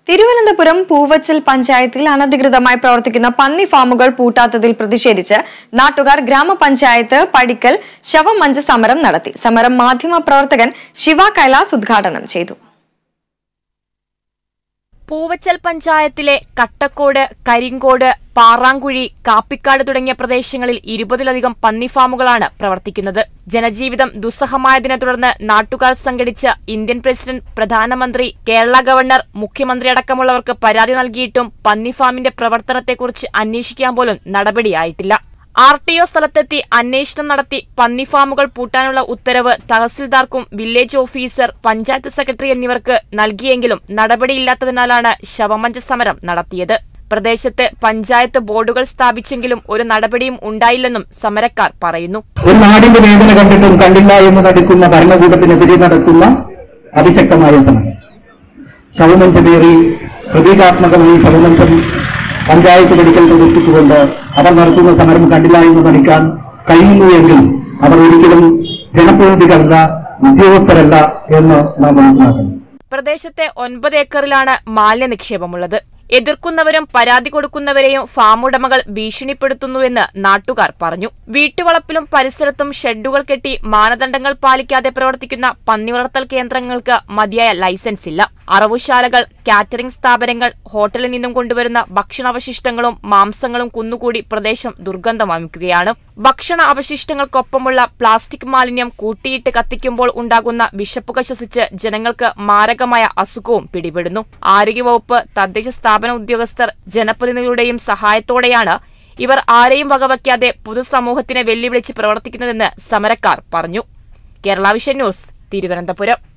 തിരുവനന്തപുരം പൂവച്ചൽ പഞ്ചായത്തിൽ അനധികൃതമായി പ്രവർത്തിക്കുന്ന പന്നി ഫാമുകൾ പൂട്ടാത്തതിൽ പ്രതിഷേധിച്ച് നാട്ടുകാർ ഗ്രാമപഞ്ചായത്ത് പടിക്കൽ ശവമഞ്ച സമരം നടത്തി സമരം മാധ്യമപ്രവർത്തകൻ ശിവ കൈലാസ് ഉദ്ഘാടനം ചെയ്തു പൂവച്ചൽ പഞ്ചായത്തിലെ കട്ടക്കോട് കരിങ്കോട് പാറാങ്കുഴി കാപ്പിക്കാട് തുടങ്ങിയ പ്രദേശങ്ങളിൽ ഇരുപതിലധികം പന്നി ഫാമുകളാണ് പ്രവർത്തിക്കുന്നത് ജനജീവിതം ദുസ്സഹമായതിനെ തുടർന്ന് നാട്ടുകാർ സംഘടിച്ച് ഇന്ത്യൻ പ്രസിഡന്റ് പ്രധാനമന്ത്രി കേരള ഗവർണർ മുഖ്യമന്ത്രി അടക്കമുള്ളവർക്ക് പരാതി നൽകിയിട്ടും പന്നി ഫാമിന്റെ പ്രവർത്തനത്തെക്കുറിച്ച് അന്വേഷിക്കാൻ പോലും നടപടിയായിട്ടില്ല ആർ ടി ഒ സ്ഥലത്തെത്തി അന്വേഷണം നടത്തി പന്നി ഫാമുകൾ പൂട്ടാനുള്ള ഉത്തരവ് തഹസിൽദാർക്കും വില്ലേജ് ഓഫീസർ പഞ്ചായത്ത് സെക്രട്ടറി എന്നിവർക്ക് നൽകിയെങ്കിലും നടപടിയില്ലാത്തതിനാലാണ് ശവമഞ്ച സമരം നടത്തിയത് പ്രദേശത്ത് പഞ്ചായത്ത് ബോർഡുകൾ സ്ഥാപിച്ചെങ്കിലും ഒരു നടപടിയും ഉണ്ടായില്ലെന്നും സമരക്കാർ പറയുന്നു ഒരു നാടിന്റെ വേദന കണ്ടിട്ടും കണ്ടില്ല എന്ന് നടിക്കുന്ന ഭരണകൂടത്തിനെതിരെ നടത്തുന്ന അതിശക്തമായ സമരം ശവമഞ്ചമേറി പ്രതീകാത്മകമായി ശവമഞ്ചം പഞ്ചായത്ത് മെഡിക്കൽ പ്രവർത്തിച്ചുകൊണ്ട് അവർ നടത്തുന്ന സമരം കണ്ടില്ല എന്ന് നടിക്കാൻ കഴിയുന്നു എങ്കിൽ അവർ ഒരിക്കലും ജനപ്രതിനിധികളല്ല ഉദ്യോഗസ്ഥരല്ല എന്ന് നാം മനസ്സിലാക്കണം പ്രദേശത്തെ ഒൻപത് ഏക്കറിലാണ് മാലിന്യ നിക്ഷേപമുള്ളത് എതിർക്കുന്നവരും പരാതി കൊടുക്കുന്നവരെയും ഫാമുടമകൾ ഭീഷണിപ്പെടുത്തുന്നുവെന്ന് നാട്ടുകാർ പറഞ്ഞു വീട്ടുവളപ്പിലും പരിസരത്തും ഷെഡുകൾ കെട്ടി മാനദണ്ഡങ്ങൾ പാലിക്കാതെ പ്രവർത്തിക്കുന്ന പന്നിവളർത്തൽ കേന്ദ്രങ്ങൾക്ക് മതിയായ ലൈസൻസ് ഇല്ല അറവുശാലകൾ കാറ്ററിംഗ് സ്ഥാപനങ്ങൾ ഹോട്ടലിൽ നിന്നും കൊണ്ടുവരുന്ന ഭക്ഷണാവശിഷ്ടങ്ങളും മാംസങ്ങളും കുന്നുകൂടി പ്രദേശം ദുർഗന്ധമാമിക്കുകയാണ് ഭക്ഷണ അവശിഷ്ടങ്ങൾക്കൊപ്പമുള്ള പ്ലാസ്റ്റിക് മാലിന്യം കൂട്ടിയിട്ട് കത്തിക്കുമ്പോൾ ഉണ്ടാകുന്ന വിഷപ്പുക ശ്വസിച്ച് ജനങ്ങൾക്ക് മാരകമായ അസുഖവും പിടിപെടുന്നു ആരോഗ്യവകുപ്പ് തദ്ദേശ സ്ഥാപന ഉദ്യോഗസ്ഥർ ജനപ്രതിനിധികളുടെയും സഹായത്തോടെയാണ് ഇവർ ആരെയും വകവയ്ക്കാതെ പൊതുസമൂഹത്തിനെ വെല്ലുവിളിച്ച് പ്രവർത്തിക്കുന്നതെന്ന് സമരക്കാർ പറഞ്ഞു കേരള വിഷൻ ന്യൂസ് തിരുവനന്തപുരം